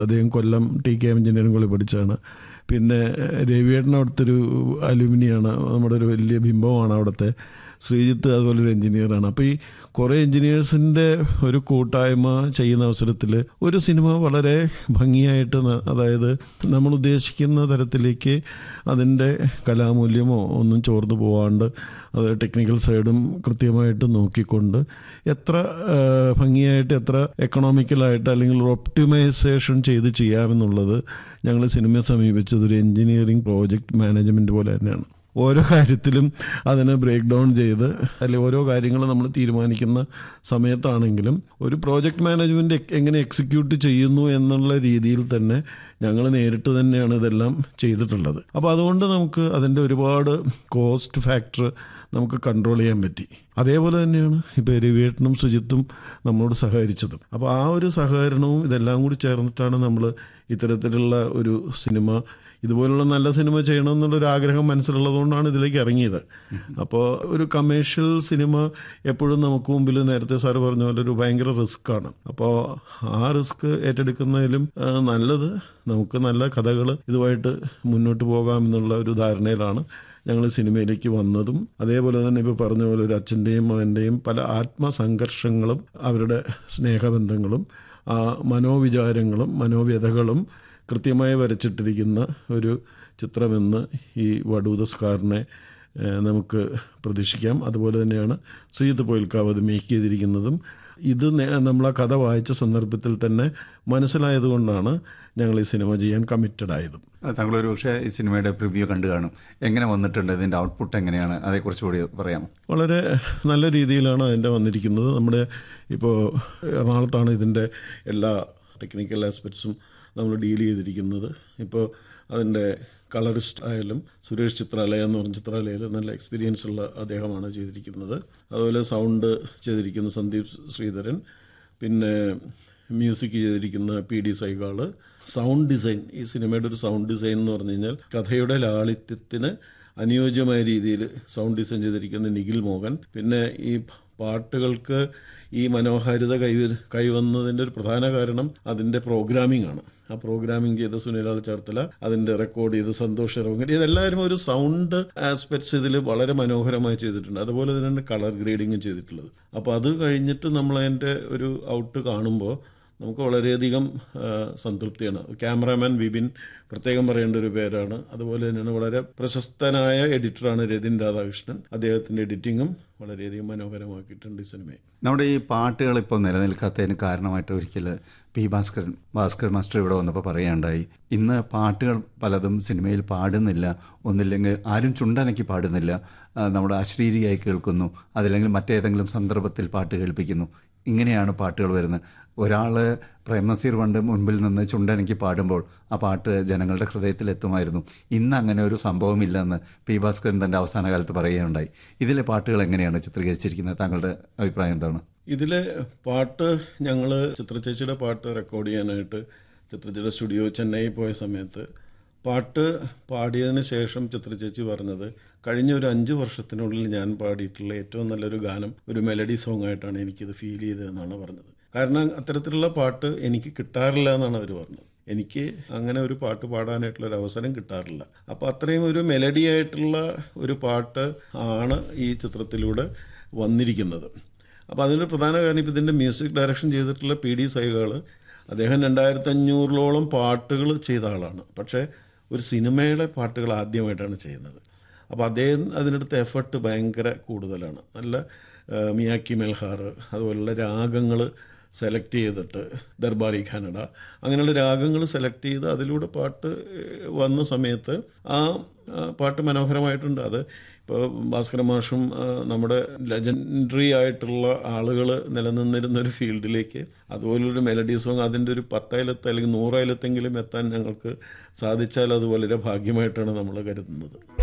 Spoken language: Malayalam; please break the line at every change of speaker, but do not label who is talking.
അദ്ദേഹം Kollam T K engineering college പഠിച്ചാണ് പിന്നെ രവിയേട്ടൻ അവിടുത്തെ ഒരു അലുമിനിയാണ് നമ്മുടെ ഒരു വലിയ ബിംബമാണ് അവിടുത്തെ ശ്രീജിത്ത് അതുപോലെ ഒരു എഞ്ചിനീയറാണ് അപ്പോൾ ഈ കുറേ എഞ്ചിനീയേഴ്സിൻ്റെ ഒരു കൂട്ടായ്മ ചെയ്യുന്ന അവസരത്തിൽ ഒരു സിനിമ വളരെ ഭംഗിയായിട്ട് ന- അതായത് നമ്മൾ ഉദ്ദേശിക്കുന്ന തരത്തിലേക്ക് അതിൻ്റെ കലാമൂല്യമോ ഒന്നും ചോർന്നു പോവാണ്ട് അത് ടെക്നിക്കൽ സൈഡും കൃത്യമായിട്ട് നോക്കിക്കൊണ്ട് എത്ര ആ, ഭംഗിയായിട്ട് എത്ര എക്കണോമിക്കലായിട്ട് അല്ലെങ്കിൽ ഒപ്റ്റിമൈസേഷൻ ചെയ്ത് ചെയ്യാമെന്നുള്ളത് ഞങ്ങൾ സിനിമയെ സമീപിച്ചത് ഒരു എഞ്ചിനീയറിംഗ് പ്രോജക്റ്റ് മാനേജ്മെൻറ്റ് പോലെ തന്നെയാണ് ഓരോ കാര്യത്തിലും അതിനെ ബ്രേക്ക് ഡൗൺ ചെയ്ത് അല്ലെങ്കിൽ ഓരോ കാര്യങ്ങൾ നമ്മൾ തീരുമാനിക്കുന്ന സമയത്താണെങ്കിലും ഒരു പ്രോജക്റ്റ് മാനേജ്മെൻറ്റ് എങ്ങനെ എക്സിക്യൂട്ട് ചെയ്യുന്നു എന്നുള്ള രീതിയിൽ തന്നെ ഞങ്ങൾ നേരിട്ട് തന്നെയാണ് ഇതെല്ലാം ചെയ്തിട്ടുള്ളത് അപ്പോൾ അതുകൊണ്ട് നമുക്ക് അതിൻ്റെ ഒരുപാട് കോസ്റ്റ് ഫാക്ടർ നമുക്ക് കൺട്രോൾ ചെയ്യാൻ പറ്റി അതേപോലെ തന്നെയാണ് ഇപ്പോൾ രവിയേട്ടനും സുജിത്തും നമ്മളോട് സഹകരിച്ചതും അപ്പോൾ ആ ഒരു സഹകരണവും ഇതെല്ലാം കൂടി ചേർന്നിട്ടാണ് നമ്മൾ ഇത്തരത്തിലുള്ള ഒരു സിനിമ ഇതുപോലുള്ള നല്ല സിനിമ ചെയ്യണമെന്നുള്ളൊരു ആഗ്രഹം മനസ്സിലുള്ളതുകൊണ്ടാണ് ഇതിലേക്ക് ഇറങ്ങിയത് അപ്പോൾ ഒരു കമേഴ്ഷ്യൽ സിനിമ എപ്പോഴും നമുക്ക് മുമ്പിൽ നേരത്തെ സാറ് പറഞ്ഞ പോലെ ഒരു ഭയങ്കര റിസ്ക്കാണ് അപ്പോൾ ആ റിസ്ക് ഏറ്റെടുക്കുന്നതിലും ആ, നല്ലത് നമുക്ക് നല്ല കഥകൾ ഇതുമായിട്ട് മുന്നോട്ട് പോകാമെന്നുള്ള ഒരു ധാരണയിലാണ് ഞങ്ങൾ സിനിമയിലേക്ക് വന്നതും അതേപോലെ തന്നെ ഇപ്പോൾ പറഞ്ഞ പോലെ ഒരു അച്ഛൻ്റെയും മകൻ്റെയും പല ആത്മസംഘർഷങ്ങളും അവരുടെ സ്നേഹബന്ധങ്ങളും ആ മനോവിചാരങ്ങളും മനോവ്യതകളും കൃത്യമായി വരച്ചിട്ടിരിക്കുന്ന ഒരു ചിത്രമെന്ന് ഈ വടൂതസ്കാറിനെ ഏഹ്, നമുക്ക് പ്രതീക്ഷിക്കാം അതുപോലെ തന്നെയാണ് സുജിത്ത് പോയിൽക്കാവ് അത് മേക്ക് ചെയ്തിരിക്കുന്നതും ഇത് നേ- നമ്മൾ ആ കഥ വായിച്ച സന്ദർഭത്തിൽ തന്നെ മനസ്സിലായതുകൊണ്ടാണ് ഞങ്ങൾ ഈ സിനിമ ചെയ്യാൻ കമ്മിറ്റഡ് ആയതും
താങ്കളൊരു പക്ഷേ ഈ സിനിമയുടെ പ്രിവ്യൂ കണ്ടു കാണും എങ്ങനെ വന്നിട്ടുണ്ട് ഇതിൻ്റെ ഔട്ട്പുട്ട് എങ്ങനെയാണ് അതേക്കുറിച്ച് കൂടി പറയാമോ
വളരെ നല്ല രീതിയിലാണ് അതിൻ്റെ വന്നിരിക്കുന്നത് നമ്മുടെ ഇപ്പോൾ എറണാകുളത്താണ് ഇതിൻ്റെ എല്ലാ ടെക്നിക്കൽ ആസ്പെക്ട്സും നമ്മൾ ഡീൽ ചെയ്തിരിക്കുന്നത് ഇപ്പോൾ അതിൻ്റെ കളറിസ്റ്റ് ആയാലും സുരേഷ് ചിത്രാലയ എന്ന് പറഞ്ഞ ചിത്രാലയയിൽ നല്ല എക്സ്പീരിയൻസ് ഉള്ള അദ്ദേഹമാണ് ചെയ്തിരിക്കുന്നത് അതുപോലെ സൗണ്ട് ചെയ്തിരിക്കുന്ന സന്ദീപ് ശ്രീധരൻ പിന്നെ മ്യൂസിക് ചെയ്തിരിക്കുന്ന P D Saigal sound design ഈ സിനിമയുടെ ഒരു സൗണ്ട് ഡിസൈൻ എന്ന് പറഞ്ഞു കഴിഞ്ഞാൽ കഥയുടെ ലാളിത്യത്തിന് അനുയോജ്യമായ രീതിയിൽ സൗണ്ട് ഡിസൈൻ ചെയ്തിരിക്കുന്ന നിഖിൽ മോഹൻ പിന്നെ ഈ പാട്ടുകൾക്ക് ഈ മനോഹാരിത കൈ കൈവന്നതിൻ്റെ ഒരു പ്രധാന കാരണം അതിൻ്റെ പ്രോഗ്രാമിംഗ് ആണ് ആ പ്രോഗ്രാമിംഗ് ചെയ്ത സുനിലാൽ ചേർത്തല അതിൻ്റെ റെക്കോർഡ് ചെയ്ത് സന്തോഷ് റോങ്ങരി ഇതെല്ലാവരും ഒരു സൗണ്ട് ആസ്പെക്ട്സ് ഇതിൽ വളരെ മനോഹരമായി ചെയ്തിട്ടുണ്ട് അതുപോലെ തന്നെ കളർ ഗ്രേഡിങ്ങും ചെയ്തിട്ടുള്ളത് അപ്പോൾ അത് കഴിഞ്ഞിട്ട് നമ്മൾ അതിൻ്റെ ഒരു ഔട്ട് കാണുമ്പോൾ നമുക്ക് വളരെയധികം ആ, സംതൃപ്തിയാണ് ക്യാമറാമാൻ വിപിൻ പ്രത്യേകം പറയേണ്ട ഒരു പേരാണ് അതുപോലെ തന്നെയാണ് വളരെ പ്രശസ്തനായ എഡിറ്ററാണ് രതിൻ രാധാകൃഷ്ണൻ അദ്ദേഹത്തിൻ്റെ എഡിറ്റിങ്ങും വളരെയധികം മനോഹരമാക്കിയിട്ടുണ്ട് ഈ സിനിമയെ
നമ്മുടെ ഈ പാട്ടുകൾ ഇപ്പോൾ നിലനിൽക്കാത്തതിന് കാരണമായിട്ട് ഒരിക്കൽ പി ഭാസ്കരൻ ഭാസ്കർ മാസ്റ്റർ ഇവിടെ വന്നപ്പോൾ പറയുകയുണ്ടായി ഇന്ന് പാട്ടുകൾ പലതും സിനിമയിൽ പാടുന്നില്ല ഒന്നില്ലെങ്കിൽ ആരും ചുണ്ടനക്കി പാടുന്നില്ല ആ, നമ്മുടെ അശ്ലീലിയായി കേൾക്കുന്നു അതല്ലെങ്കിൽ മറ്റേതെങ്കിലും സന്ദർഭത്തിൽ പാട്ട് കേൾപ്പിക്കുന്നു ഇങ്ങനെയാണ് പാട്ടുകൾ വരുന്നത് ഒരാൾ പ്രേംനസീർ പണ്ട് മുൻപിൽ നിന്ന് ചുണ്ടനക്കി പാടുമ്പോൾ ആ പാട്ട് ജനങ്ങളുടെ ഹൃദയത്തിൽ എത്തുമായിരുന്നു ഇന്ന് അങ്ങനെ ഒരു സംഭവമില്ലെന്ന് പി ഭാസ്കരൻ തൻ്റെ അവസാന കാലത്ത് പറയുകയുണ്ടായി ഇതിലെ പാട്ടുകൾ എങ്ങനെയാണ് ചിത്രീകരിച്ചിരിക്കുന്നത് താങ്കളുടെ അഭിപ്രായം എന്താണ്
ഇതിലെ പാട്ട് ഞങ്ങൾ ചിത്രചേച്ചിയുടെ പാട്ട് റെക്കോർഡ് ചെയ്യാനായിട്ട് ചിത്രചേച്ചിയുടെ സ്റ്റുഡിയോ ചെന്നൈ പോയ സമയത്ത് പാട്ട് പാടിയതിന് ശേഷം ചിത്രചേച്ചി പറഞ്ഞത് കഴിഞ്ഞ ഒരു അഞ്ച് വർഷത്തിനുള്ളിൽ ഞാൻ പാടിയിട്ടുള്ള ഏറ്റവും നല്ലൊരു ഗാനം ഒരു മെലഡി സോങ് ആയിട്ടാണ് എനിക്കിത് ഫീൽ ചെയ്തതെന്നാണ് പറഞ്ഞത് കാരണം അത്തരത്തിലുള്ള പാട്ട് എനിക്ക് കിട്ടാറില്ല എന്നാണ് അവർ പറഞ്ഞത് എനിക്ക് അങ്ങനെ ഒരു പാട്ട് പാടാനായിട്ടുള്ള ഒരു അവസരം കിട്ടാറില്ല അപ്പോൾ അത്രയും ഒരു മെലഡി ആയിട്ടുള്ള ഒരു പാട്ട് ആണ് ഈ ചിത്രത്തിലൂടെ വന്നിരിക്കുന്നത് അപ്പോൾ അതിൻ്റെ പ്രധാന കാര്യം ഇപ്പോൾ ഇതിൻ്റെ മ്യൂസിക് ഡയറക്ഷൻ ചെയ്തിട്ടുള്ള പി ഡി സൈകൾ അദ്ദേഹം രണ്ടായിരത്തി അഞ്ഞൂറിലോളം പാട്ടുകൾ ചെയ്ത ആളാണ് പക്ഷേ ഒരു സിനിമയുടെ പാട്ടുകൾ ആദ്യമായിട്ടാണ് ചെയ്യുന്നത് അപ്പോൾ അദ്ദേഹം അതിനെടുത്ത എഫർട്ട് ഭയങ്കര കൂടുതലാണ് നല്ല ആ, മിയാക്കി മെൽഹാർ അതുപോലുള്ള രാഗങ്ങൾ സെലക്ട് ചെയ്തിട്ട് ദർബാറി ഖാനഡ അങ്ങനെയുള്ള രാഗങ്ങൾ സെലക്ട് ചെയ്ത് അതിലൂടെ പാട്ട് ഏഹ്, വന്ന സമയത്ത് ആ ആ, പാട്ട് മനോഹരമായിട്ടുണ്ട് അത് ഇപ്പോൾ ഭാസ്കര മാഷും ആ, നമ്മുടെ ലെജൻഡറി ആയിട്ടുള്ള ആളുകൾ നിലനിന്നിരുന്ന ഒരു ഫീൽഡിലേക്ക് അതുപോലൊരു മെലഡി സോങ് അതിൻ്റെ ഒരു പത്തായിലത്ത് അല്ലെങ്കിൽ നൂറായിലത്തെങ്കിലും എത്താൻ ഞങ്ങൾക്ക് സാധിച്ചാൽ അത് വളരെ ഭാഗ്യമായിട്ടാണ് നമ്മൾ കരുതുന്നത്